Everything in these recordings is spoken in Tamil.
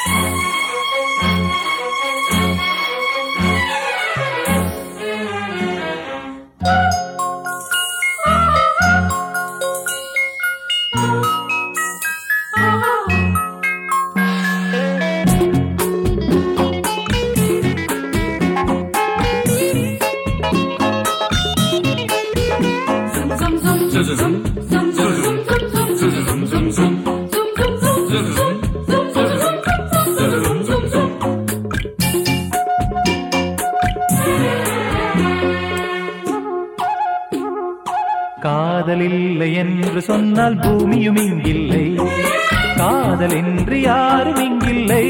காதல் இல்லை என்று சொன்னால் பூமியும் இங்கில்லை காதல் என்று யாரும் இங்கில்லை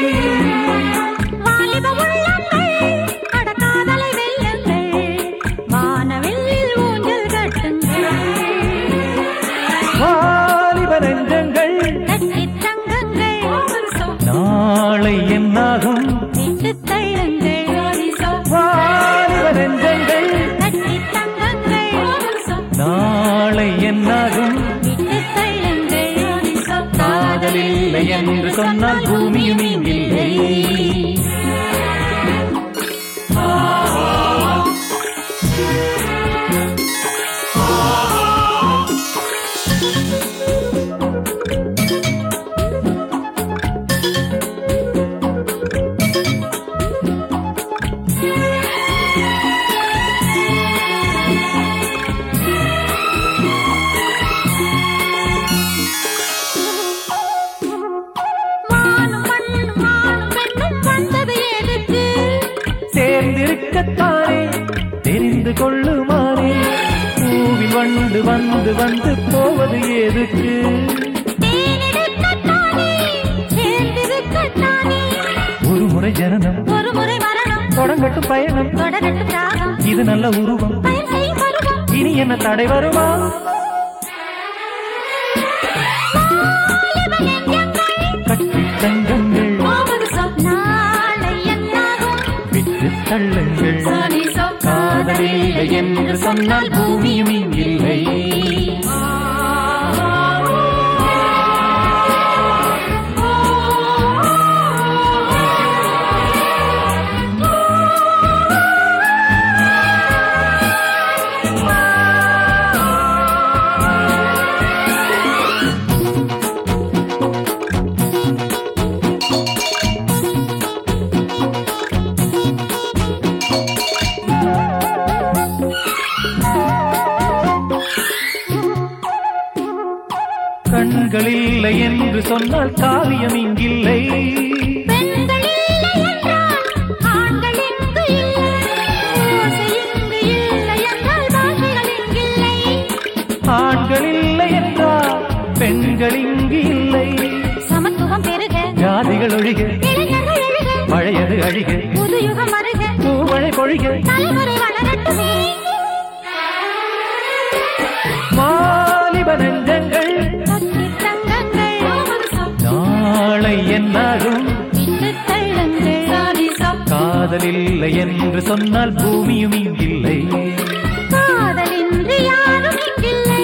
வாலிப உள்ளங்கள் அடக்காதலை வெல்லுங்கள் வானவில் ஊஞ்சல் கட்டுங்கள் வாலிப நெஞ்சங்கள் கட்டித் தங்குங்கள் நாளை என்னாகும் விட்டுத் தள்ளுங்கள் வாலிப நெஞ்சங்கள் கட்டித் தங்குங்கள் நாளை என்னாகும் விட்டுத் தள்ளுங்கள் காதல் இல்லை என்று சொன்னால் பூமியும் இங்கில்லை வானும் மண்ணும் வானும் பெண்ணும் வந்தது எதுக்கு சேர்ந்திருக்கத்தானே தெரிந்து கொள்ளுமாறே பூவில் வண்டு வந்து வந்து போவது எதுக்கு தேனெடுக்கத்தானே சேர்ந்திருக்கத்தானே ஒரு முறை ஜனனம் ஒரு முறை மரணம் தொடங்கட்டும் பயணம் தொடரட்டும் ராகம் இது நல்ல உருவம் பயன் செய்யும் பருவம் இனி என்ன தடை வருமா வாலிப நெஞ்சங்கள் கட்டி தங்குங்கள் நாளை என்னாகும் விட்டு தள்ளுங்கள் காதலில்லை என்று சொன்னால் பூமியும் இங்கில்லை கண்கள் இல்லை என்று சொன்னால் காவியம் இங்கில்லை பெண்கள் இல்லை என்றால் ஆண்கள் இங்கு இல்லை ஓசை இங்கு இல்லை என்றால் பாஷைகள் இங்கில்லை ஆண்கள் இல்லை என்றால் பெண்கள் இங்கு இல்லை சமத்துவம் பெருக ஜாதிகள் ஒழிக இளைஞர்கள் எழுக பழையது அழிக புது யுகம் வருக பூமழை பொழிக தலைமுறை வளரட்டுமே வாலிப நெஞ்சங்கள் கட்டித் தங்கங்கள் நாளை என்னாகும் விட்டுத் தள்ளுங்கள் காதல் இல்லை என்று சொன்னால் பூமியும் இங்கில்லை காதலின்றி யாரும் இங்கில்லை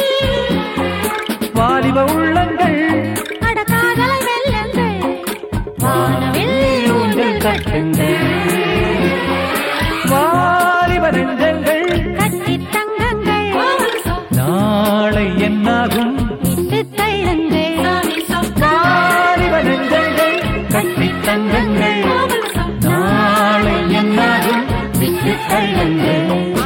வாலிப உள்ளங்கள் அட காதலை வெல்லுங்கள் வானவில் ஊஞ்சல் கட்டுங்கள் வாலிப நெஞ்சங்கள் கட்டித் தங்குங்கள் நாளை என்னாகும் விட்டுத் தள்ளுங்கள் வாலிப நெஞ்சங்கள் கட்டி தங்கங்கள் நாளை என்னாகும் விட்டு தள்ளுங்கள்